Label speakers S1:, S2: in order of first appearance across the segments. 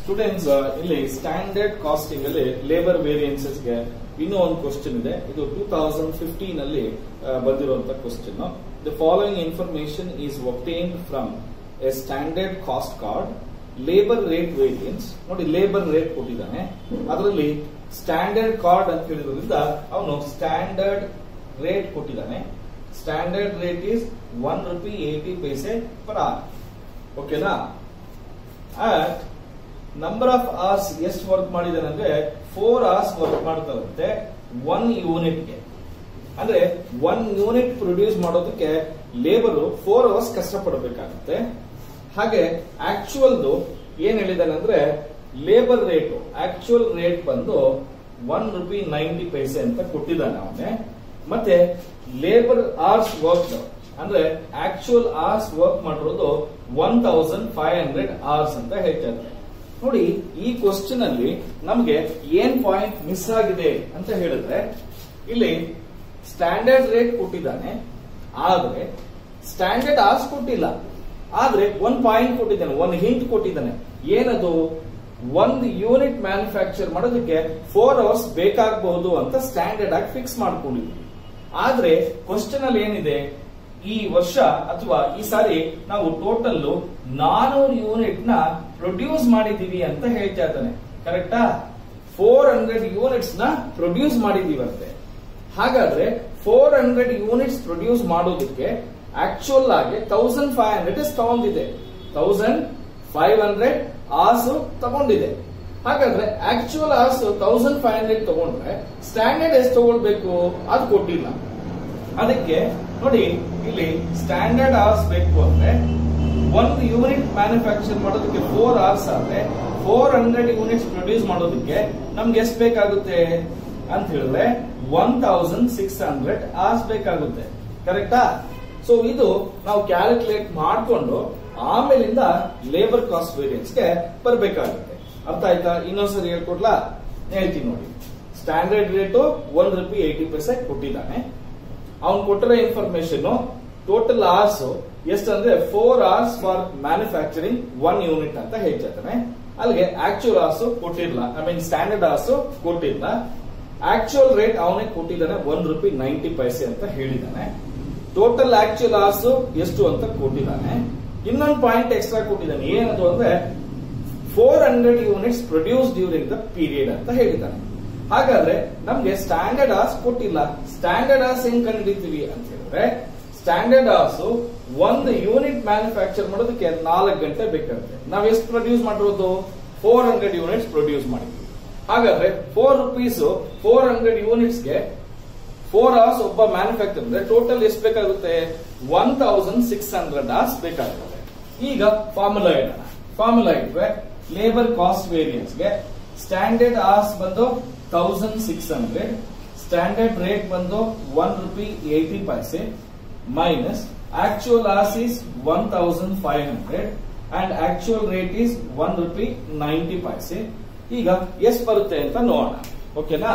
S1: students ಇಲ್ಲಿ standard costing ಅಲ್ಲಿ labour variances ಗೆ ಇನ್ನೂ ಒಂದು ಕ್ವಶನ್ ಇದೆ ಇದು ಟೂ ತೌಸಂಡ್ ಫಿಫ್ಟೀನ್ ಅಲ್ಲಿ ಆ, ಬಂದಿರುವಂತ question the following information is obtained from a standard cost card labour rate variance ನೋಡಿ ಲೇಬರ್ ರೇಟ್ ಕೊಟ್ಟಿದ್ದಾನೆ ಅದರಲ್ಲಿ ಸ್ಟ್ಯಾಂಡರ್ಡ್ ಕಾರ್ಡ್ ಅಂತ ಹೇಳಿದ್ರಿಂದ ಅವನು ಸ್ಟ್ಯಾಂಡರ್ಡ್ ರೇಟ್ ಕೊಟ್ಟಿದ್ದಾನೆ standard rate is one rupee eighty paise per hour ಓಕೆನಾ ಅಟ್ ನಂಬರ್ ಆಫ್ ಅವರ್ಸ್ ಎಷ್ಟು work ಮಾಡಿದಾನೆ ಅಂದ್ರೆ ಫೋರ್ ಅವರ್ಸ್ ವರ್ಕ್ ಮಾಡ್ತಾರಂತೆ ಒನ್ ಯೂನಿಟ್ಗೆ ಅಂದ್ರೆ ಒನ್ ಯೂನಿಟ್ ಪ್ರೊಡ್ಯೂಸ್ ಮಾಡೋದಕ್ಕೆ ಲೇಬರ್ ಫೋರ್ ಅವರ್ಸ್ ಕಷ್ಟಪಡಬೇಕಾಗುತ್ತೆ ಹಾಗೆ ಆಕ್ಚುಯಲ್ದು ಏನ್ ಹೇಳಿದಾನೆ ಅಂದ್ರೆ ಲೇಬರ್ ರೇಟ್ ಆಕ್ಚುಯಲ್ ರೇಟ್ ಬಂದು ಒನ್ ರುಪಿ ನೈಂಟಿ ಪೈಸೆ ಅಂತ ಕೊಟ್ಟಿದ್ದಾನೆ ಅವನೇ ಮತ್ತೆ ಲೇಬರ್ ಅವರ್ಸ್ ವರ್ಕ್ ಅಂದ್ರೆ ಆಕ್ಚುಯಲ್ ಅವರ್ಸ್ ವರ್ಕ್ ಮಾಡಿರೋದು one thousand five hundred hours ಅಂತ ಹೇಳ್ತಾರೆ ನೋಡಿ ಈ ಕ್ವಶನ್ ಅಲ್ಲಿ ನಮಗೆ ಏನ್ ಪಾಯಿಂಟ್ ಮಿಸ್ ಆಗಿದೆ ಅಂತ ಹೇಳಿದ್ರೆ ಇಲ್ಲಿ ಸ್ಟ್ಯಾಂಡರ್ಡ್ ರೇಟ್ ಕೊಟ್ಟಿದ್ದಾನೆ ಆದ್ರೆ ಸ್ಟ್ಯಾಂಡರ್ಡ್ ಆರ್ಸ್ ಕೊಟ್ಟಿಲ್ಲ ಆದ್ರೆ ಒಂದ್ ಪಾಯಿಂಟ್ ಕೊಟ್ಟಿದ್ದಾನೆ ಒಂದ್ ಹಿಂಟ್ ಕೊಟ್ಟಿದ್ದಾನೆ ಏನದು ಒಂದು ಯೂನಿಟ್ ಮ್ಯಾನುಫ್ಯಾಕ್ಚರ್ ಮಾಡೋದಕ್ಕೆ ಫೋರ್ ಅವರ್ಸ್ ಬೇಕಾಗಬಹುದು ಅಂತ ಸ್ಟ್ಯಾಂಡರ್ಡ್ ಆಗಿ ಫಿಕ್ಸ್ ಮಾಡ್ಕೊಂಡಿದ್ವಿ ಆದ್ರೆ ಕ್ವಶನ್ ಅಲ್ಲಿ ಏನಿದೆ ಈ ವರ್ಷ ಅಥವಾ ಈ ಸಾರಿ ನಾವು ಟೋಟಲ್ ನಾನೂರು ಯೂನಿಟ್ ನ ಪ್ರೊಡ್ಯೂಸ್ ಮಾಡಿದೀವಿ ಅಂತ ಹೇಳ್ತಾ ಇದ್ದಾನೆ ಕರೆಕ್ಟಾ ಫೋರ್ ಹಂಡ್ರೆಡ್ ಯೂನಿಟ್ಸ್ ನ ಪ್ರೊಡ್ಯೂಸ್ ಮಾಡಿದೀವಂತೆ ಹಾಗಾದ್ರೆ ಫೋರ್ ಹಂಡ್ರೆಡ್ ಯೂನಿಟ್ಸ್ ಪ್ರೊಡ್ಯೂಸ್ ಮಾಡೋದಕ್ಕೆ ಆಕ್ಚುಯಲ್ ಆಗಿ ತೌಸಂಡ್ ಫೈವ್ ಹಂಡ್ರೆಡ್ ತಗೊಂಡಿದೆ ತೌಸಂಡ್ ಫೈವ್ ಹಂಡ್ರೆಡ್ ಆಸು ತಗೊಂಡಿದೆ ಹಾಗಾದ್ರೆ actual hours thousand five hundred ತಗೊಂಡ್ರೆ ಸ್ಟ್ಯಾಂಡರ್ಡ್ ಎಷ್ಟು ತಗೊಳ್ಬೇಕು ಅದು ಕೊಟ್ಟಿಲ್ಲ ಅದಕ್ಕೆ ನೋಡಿ ಇಲ್ಲಿ ಸ್ಟ್ಯಾಂಡರ್ಡ್ ಅವರ್ಸ್ ಬೇಕು ಅಂದ್ರೆ ಒಂದು ಯೂನಿಟ್ ಮ್ಯಾನುಫ್ಯಾಕ್ಚರ್ ಮಾಡೋದಕ್ಕೆ ಫೋರ್ ಅವರ್ಸ್ ಆದ್ರೆ ಫೋರ್ ಹಂಡ್ರೆಡ್ ಯೂನಿಟ್ಸ್ ಪ್ರೊಡ್ಯೂಸ್ ಮಾಡೋದಕ್ಕೆ ನಮ್ಗೆ ಎಷ್ಟು ಬೇಕಾಗುತ್ತೆ ಅಂತ ಹೇಳಿದ್ರೆ one thousand six hundred hours ಬೇಕಾಗುತ್ತೆ ಕರೆಕ್ಟಾ ಸೊ ಇದು ನಾವು ಕ್ಯಾಲ್ಕುಲೇಟ್ ಮಾಡಿಕೊಂಡು ಆಮೇಲಿಂದ ಲೇಬರ್ ಕಾಸ್ಟ್ ವೇರಿಯನ್ಸ್ ಗೆ ಬರಬೇಕಾಗುತ್ತೆ ಅರ್ಥ ಆಯ್ತಾ ಇನ್ನೊಂದ್ಸರಿ ಹೇಳ್ಕೊಡ್ಲಾ ಹೇಳ್ತೀನಿ ನೋಡಿ ಸ್ಟ್ಯಾಂಡರ್ಡ್ ರೇಟು ಒಂದ್ ರುಪಿ ಏಟಿ ಪೈಸೆ ಕೊಟ್ಟಿದ್ದಾನೆ ಅವ್ನು ಕೊಟ್ಟಿರೋ ಇನ್ಫಾರ್ಮೇಶನ್ ಟೋಟಲ್ ಅವರ್ಸ್ ಎಷ್ಟಂದ್ರೆ four hours for manufacturing one unit ಅಂತ ಹೇಳ್ತಿರ್ತಾನೆ ಅಲ್ಲಿಗೆ ಆಕ್ಚುಯಲ್ ಅವರ್ಸ್ ಕೊಟ್ಟಿಲ್ಲ ಐ ಮೀನ್ ಸ್ಟ್ಯಾಂಡರ್ಡ್ ಅವರ್ಸ್ ಕೊಟ್ಟಿಲ್ಲ ಆಕ್ಚುಯಲ್ ರೇಟ್ ಅವನೇ ಕೊಟ್ಟಿದ್ದಾನೆ ಒನ್ ರುಪಿ ನೈಂಟಿ ಪೈಸೆ ಅಂತ ಹೇಳಿದ್ದಾನೆ ಟೋಟಲ್ ಆಕ್ಚುಯಲ್ ಅವರ್ಸ್ ಎಷ್ಟು ಅಂತ ಕೊಟ್ಟಿದ್ದಾನೆ ಇನ್ನೊಂದು ಪಾಯಿಂಟ್ ಎಕ್ಸ್ಟ್ರಾ ಕೊಟ್ಟಿದ್ದಾನೆ ಏನದು ಅಂದ್ರೆ four hundred units produce during the period ಅಂತ ಹೇಳಿದ್ದಾನೆ ಹಾಗಾದ್ರೆ ನಮ್ಗೆ ಸ್ಟ್ಯಾಂಡರ್ಡ್ ಅವರ್ಸ್ ಕೊಟ್ಟಿಲ್ಲ ಸ್ಟ್ಯಾಂಡರ್ಡ್ ಅವರ್ಸ್ ಹೆಂಗ್ ಕಂಡುಹಿಡಿತೀವಿ ಅಂತ ಹೇಳಿದ್ರೆ ಸ್ಟ್ಯಾಂಡರ್ಡ್ ಅವರ್ಸ್ ಒಂದು ಯೂನಿಟ್ ಮ್ಯಾನುಫ್ಯಾಕ್ಚರ್ ಮಾಡೋದಕ್ಕೆ ನಾಲ್ಕು ಗಂಟೆ ಬೇಕಾಗುತ್ತೆ ನಾವ್ ಎಷ್ಟು ಪ್ರೊಡ್ಯೂಸ್ ಮಾಡಿರೋದು ಫೋರ್ ಹಂಡ್ರೆಡ್ ಯೂನಿಟ್ಸ್ ಪ್ರೊಡ್ಯೂಸ್ ಮಾಡಿದ್ವಿ ಹಾಗಾದ್ರೆ ಫೋರ್ ರುಪೀಸ್ ಫೋರ್ ಹಂಡ್ರೆಡ್ ಯೂನಿಟ್ಸ್ಗೆ ಫೋರ್ ಅವರ್ಸ್ ಒಬ್ಬ ಮ್ಯಾನುಫ್ಯಾಕ್ಚರ್ ಅಂದ್ರೆ ಟೋಟಲ್ ಎಷ್ಟು ಬೇಕಾಗುತ್ತೆ one thousand six hundred hours ಬೇಕಾಗುತ್ತೆ ಈಗ ಫಾರ್ಮುಲಾ ಇಡೋಣ ಫಾರ್ಮುಲಾ ಇಟ್ರೆ ಲೇಬರ್ ಕಾಸ್ಟ್ ವೇರಿಯನ್ಸ್ ಗೆ ಸ್ಟ್ಯಾಂಡರ್ಡ್ ಅವರ್ಸ್ ಬಂದು thousand six hundred standard rate ಬಂದು one rupee eighty paise minus actual hours is one thousand five hundred and actual rate is one rupee ninety paise ಈಗ ಎಷ್ಟು ಬರುತ್ತೆ ಅಂತ ನೋಡೋಣ ಓಕೆನಾ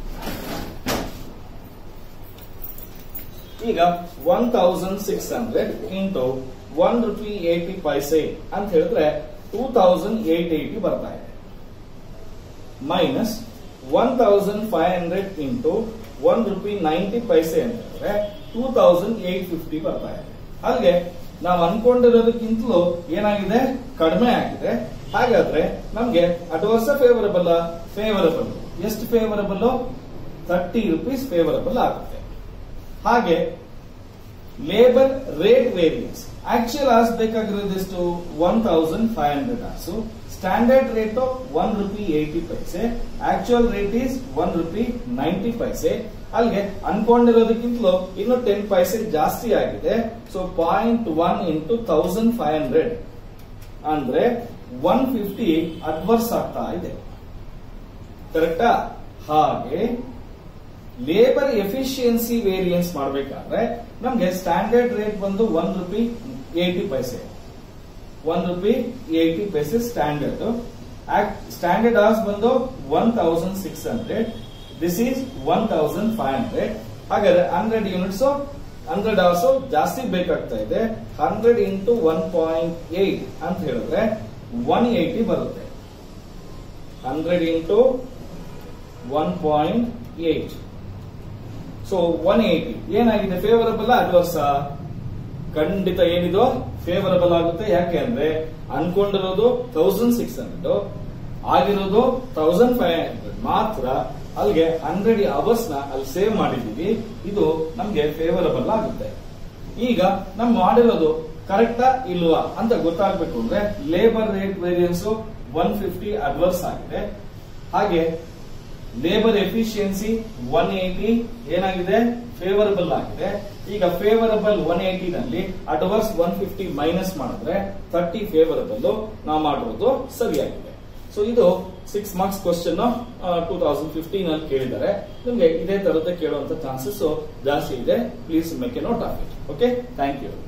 S1: ಈಗ one thousand six hundred into one rupee eighty paise ಅಂತ ಹೇಳಿದ್ರೆ ಟೂ ತೌಸಂಡ್ ಏಟ್ ಏಟಿ ಬರ್ತಾ ಇದೆ minus one thousand five hundred into one rupee ninety paise ಅಂತ ಹೇಳಿದ್ರೆ ಟೂ ತೌಸಂಡ್ ಏಟ್ ಫಿಫ್ಟಿ ಬರ್ತಾ ಇದೆ ಅಲ್ಲಿಗೆ ನಾವು ಅನ್ಕೊಂಡಿರೋದಕ್ಕಿಂತಲೂ ಏನಾಗಿದೆ ಕಡಿಮೆ ಆಗಿದೆ ಹಾಗಾದ್ರೆ ನಮ್ಗೆ ಅಡ್ವಾನ್ಸ್ ಫೇವರಬಲ್ ಫೇವರಬಲ್ ಎಷ್ಟು ಫೇವರಬಲ್ ತರ್ಟಿ ರುಪೀಸ್ ಫೇವರಬಲ್ ಆಗುತ್ತೆ ಹಾಗೆ labour rate variance actual hours ಬೇಕಾಗಿರೋದು ಎಷ್ಟು one thousand five hundred hours standard rate one rupee eighty paise actual rate is one rupee ninety paise ಅಲ್ಲಿಗೆ ಅನ್ಕೊಂಡಿರೋದಕ್ಕಿಂತಲೂ ಇನ್ನು ಟೆನ್ ಪೈಸೆ ಜಾಸ್ತಿ ಆಗಿದೆ so point one into thousand five hundred ಅಂದ್ರೆ ಒನ್ ಫಿಫ್ಟಿ ಅಡ್ವರ್ಸ್ ಆಗ್ತಾ ಇದೆ ಕರೆಕ್ಟಾ ಹಾಗೆ ಲೇಬರ್ ಎಫಿಷಿಯನ್ಸಿ ವೇರಿಯನ್ಸ್ ಮಾಡಬೇಕಾದ್ರೆ ನಮ್ಗೆ ಸ್ಟ್ಯಾಂಡರ್ಡ್ ರೇಟ್ ಬಂದು one rupee eighty paise one rupee eighty paise standard standard hours ಬಂದು one thousand six hundred this is one thousand five hundred ಹಾಗಾದ್ರೆ ಹಂಡ್ರೆಡ್ ಯೂನಿಟ್ಸ್ ಹಂಡ್ರೆಡ್ ಅವರ್ಸ್ ಜಾಸ್ತಿ ಬೇಕಾಗ್ತಾ ಇದೆ hundred into one point eight ಅಂತ ಹೇಳಿದ್ರೆ ಒನ್ ಏಟಿ ಬರುತ್ತೆ hundred into one point eight so one eighty ಏನಾಗಿದೆ favourable adverse ಖಂಡಿತ ಏನಿದು ಫೇವರಬಲ್ ಆಗುತ್ತೆ ಯಾಕೆ ಅಂದ್ರೆ ಅನ್ಕೊಂಡಿರೋದು ತೌಸಂಡ್ ಸಿಕ್ಸ್ ಹಂಡ್ರೆಡ್ ಆಗಿರೋದು ತೌಸಂಡ್ ಫೈವ್ ಹಂಡ್ರೆಡ್ ಮಾತ್ರ ಅಲ್ಲಿಗೆ ಹಂಡ್ರೆಡ್ ಅವರ್ಸ್ ನ ಅಲ್ಲಿ ಸೇವ್ ಮಾಡಿದೀವಿ ಇದು ನಮ್ಗೆ ಫೇವರಬಲ್ ಆಗುತ್ತೆ ಈಗ ನಮ್ ಮಾಡಿರೋದು ಕರೆಕ್ಟಾ ಇಲ್ವಾ ಅಂತ ಗೊತ್ತಾಗ್ಬೇಕು ಅಂದ್ರೆ labour rate variance one fifty adverse ಆಗಿದೆ ಹಾಗೆ ಲೇಬರ್ ಎಫಿಷಿಯನ್ಸಿ ಒನ್ ಏಟಿ ಏನಾಗಿದೆ ಫೇವರಬಲ್ ಆಗಿದೆ ಈಗ ಫೇವರಬಲ್ ಒನ್ ಏಟಿ ನಲ್ಲಿ ಅಡ್ವರ್ಸ್ ಒನ್ ಫಿಫ್ಟಿ ಮೈನಸ್ ಮಾಡಿದ್ರೆ ತರ್ಟಿ ಫೇವರಬಲ್ ನಾವು ಮಾಡಿರೋದು ಸರಿಯಾಗಿದೆ ಸೊ ಇದು six marks question two thousand fifteen ಅಲ್ಲಿ ಕೇಳಿದ್ದಾರೆ ನಿಮ್ಗೆ ಇದೇ ತರದ್ದೇ ಕೇಳುವಂತ ಚಾನ್ಸಸ್ ಜಾಸ್ತಿ ಇದೆ please make a note of it okay thank you